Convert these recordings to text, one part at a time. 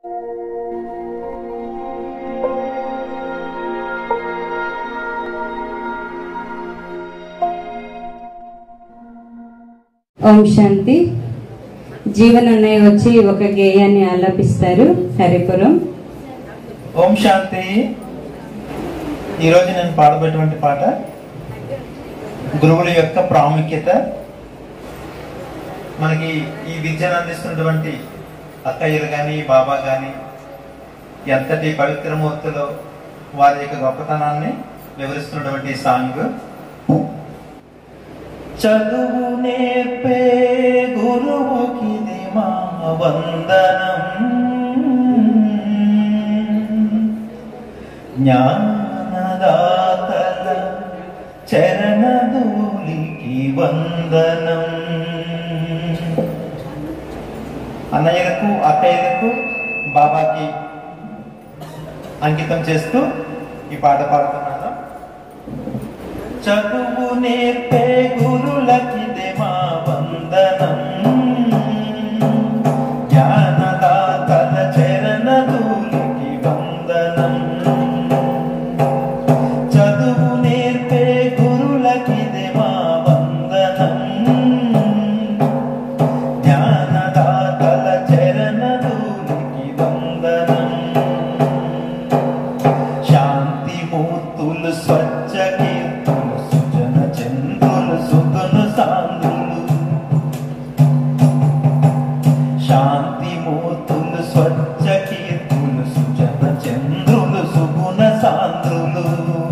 ఓం శాంతి జీవన్ అన్నయ్య వచ్చి ఒక గేయాన్ని ఆలపిస్తారు హరిపురం ఓం శాంతి ఈరోజు నేను పాడబోయేటువంటి పాట గురువుల యొక్క ప్రాముఖ్యత మనకి ఈ విద్యను అందిస్తున్నటువంటి అక్కయ్యలు కానీ బాబా కానీ ఎంతటి పవిత్రమూర్తులు వారి యొక్క గొప్పతనాన్ని వివరిస్తున్నటువంటి సాంగ్ చదువు నేర్పే గురువుకిది మా వందనం జ్ఞానదాతల చరణధూలికి వందనం అన్నయ్యలకు అక్కయ్యలకు బాబాకి అంకితం చేస్తూ ఈ పాట పాడుతున్నాను చదువు నేర్పే గురులకిదే మా వందనం జ్ఞానదాతల చరణధూలికి వందనం చదువు నేర్పే గురులకిదే మా వందనం జ్ఞానదాతల చరణధూలికి వందనం శాంతి మూర్తులు స్వచ్ఛ కీర్తులు సుజన చంద్రులు సుగుణ సాంద్రులు శాంతి మూర్తులు స్వచ్ఛ కీర్తులు సుజన చంద్రులు సుగుణ సాంద్రులు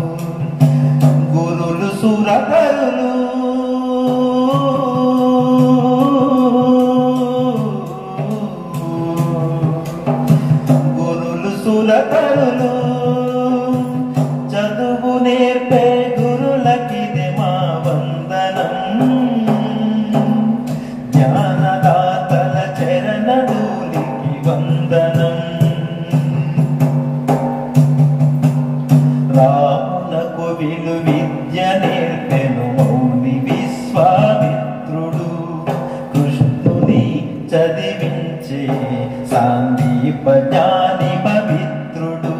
గురులు సురకరులు గురులు సురకరులు చదువు నేర్పే గురులకిది మా వందనం జ్ఞానదాతల చరణధూలికి వందనం రామునకు విలు విద్య నేర్పెను మౌని విశ్వామిత్రుడు కృష్ణుని చదివించే సాందీప జ్ఞాని పవిత్రుడు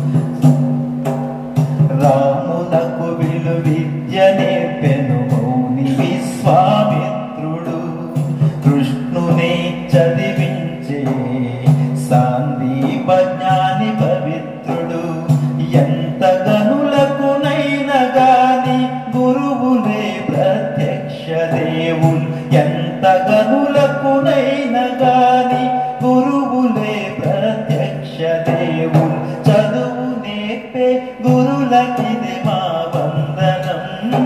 రామునకు విలు విద్య నేర్పెను మౌని విశ్వామిత్రుడు కృష్ణుని చదివించే సాందీప జ్ఞాని పవిత్రుడు ఎంత గనులకునైన గాని గురువులే ప్రత్యక్ష దేవులు ఎంత గనులకునైన గాని గురువులే ప్రత్యక్ష దేవులు చదువు నేర్పే గురులకిది మా వందనం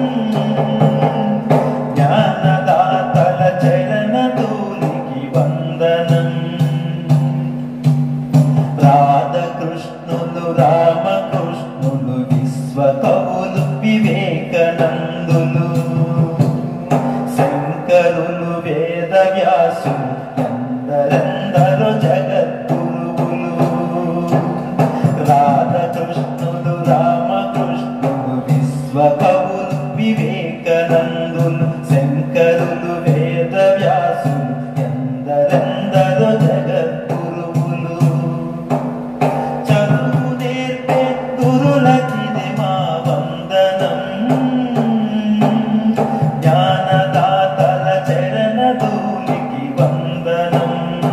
జ్ఞానదాతల చరణధూలికి వందనం రాధకృష్ణులు రామకృష్ణులు విశ్వకవులు వివేకనందులు శంకరులు వేద వ్యాసులు ఎందరెందరో జగద్గురువులు రాధకృష్ణులు రామకృష్ణులు విశ్వకవులు వివేకనందులు శంకరులు వేద వ్యాసులు ఎందరెందరో జగద్గురువులు చదువు నేర్పే గురులకిది మా వందనం జ్ఞానదాతల చరణధూలికి వందనం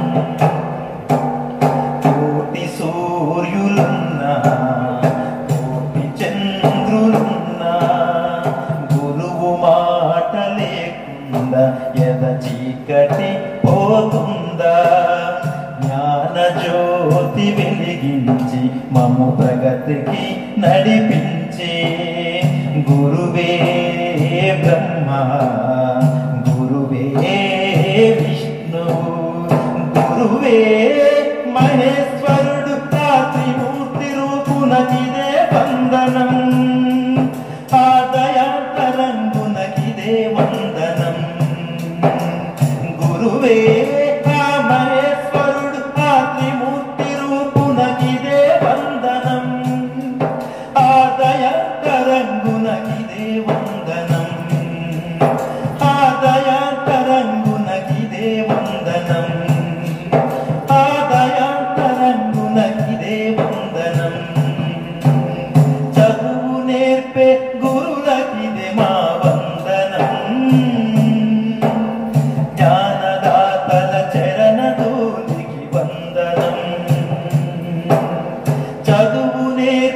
కోటి సూర్యులున్నా కోటి చంద్రులున్నా గురువు మాట లేకుండా ఎద చీకటి పోతుందా జ్ఞాన జ్యోతి వెలిగించి మము ప్రగతికి నడిపించే గురువే బ్రహ్మ గురువే విష్ణు గురువే మహేశ్వరుడు రాత్రిమూర్తి రూపునకిదే వందనం ఆదయాంతరంగునకిదే వందనం గురువే ఆ మహేశ్వరుడు ఆత్రిమూర్తి రూపునకిదే వందనం ఆదయాంతరంగునకిదే వందనం ఆదయాంతరంగునకిదే వందనం ఆ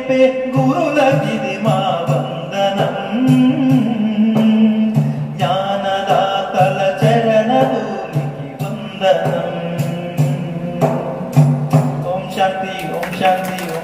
నేర్పే గురులకిది మా వందనం జ్ఞానదాతల చరణధూలికి వందనం ఓం శాంతి ఓం శాంతి